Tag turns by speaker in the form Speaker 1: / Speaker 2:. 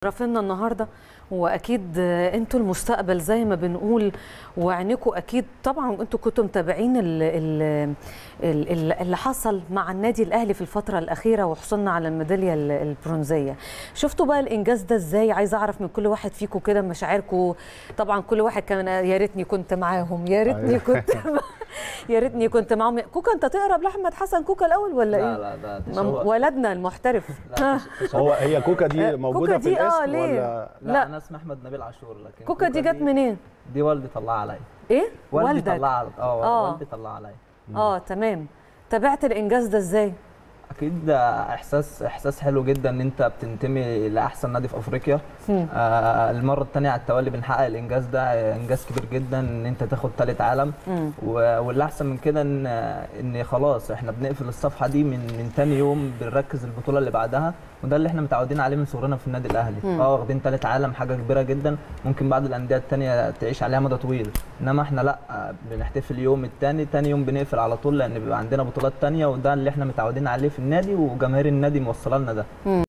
Speaker 1: رافلنا النهارده واكيد انتوا المستقبل زي ما بنقول وعينكم اكيد طبعا انتوا كنتوا متابعين ال- ال- ال- اللي حصل مع النادي الاهلي في الفتره الاخيره وحصلنا على الميداليه ال- البرونزيه شفتوا بقى الانجاز ده ازاي عايزه اعرف من كل واحد فيكم كده مشاعركم طبعا كل واحد كان يا ريتني كنت معاهم يا ريتني كنت يا ريتني كنت معاهم كوكا انت تقرب لاحمد حسن كوكا الاول ولا
Speaker 2: لا
Speaker 1: ايه
Speaker 2: لا ده
Speaker 1: مم-
Speaker 2: تشوق
Speaker 1: ولدنا المحترف
Speaker 2: لا تش-
Speaker 3: هو هي كوكا دي
Speaker 1: آه،
Speaker 3: موجوده
Speaker 1: كوكا
Speaker 3: في
Speaker 1: دي، آه،
Speaker 3: الاسم
Speaker 1: ليه؟
Speaker 3: ولا
Speaker 2: لا,
Speaker 1: لا.
Speaker 2: انا اسمي احمد نبيل عاشور لكن
Speaker 1: كوكا دي جت منين
Speaker 2: دي والدي طلعها عليا
Speaker 1: ايه
Speaker 2: والدي
Speaker 1: والدك
Speaker 2: طلعها على-
Speaker 1: آه.
Speaker 2: اه والدي طلعها عليا
Speaker 1: اه تمام تابعت الانجاز ده ازاي
Speaker 2: اكيد ده احساس احساس حلو جدا ان انت بتنتمي لاحسن نادي في افريقيا
Speaker 1: مم.
Speaker 2: آه المره الثانيه على التوالي بنحقق الانجاز ده آه، انجاز كبير جدا ان انت تاخد ثالث عالم
Speaker 1: مم.
Speaker 2: و- واللي احسن من كده ان ان خلاص احنا بنقفل الصفحه دي من من تاني يوم بنركز البطوله اللي بعدها وده اللي احنا متعودين عليه من صغرنا في النادي الاهلي
Speaker 1: مم.
Speaker 2: اه واخدين ثالث عالم حاجه كبيره جدا ممكن بعض الانديه التانيه تعيش عليها مدى طويل انما احنا لا آه، بنحتفل يوم التاني تاني يوم بنقفل على طول لان بيبقى عندنا بطولات تانيه وده اللي احنا متعودين عليه في النادي وجماهير النادي موصله لنا ده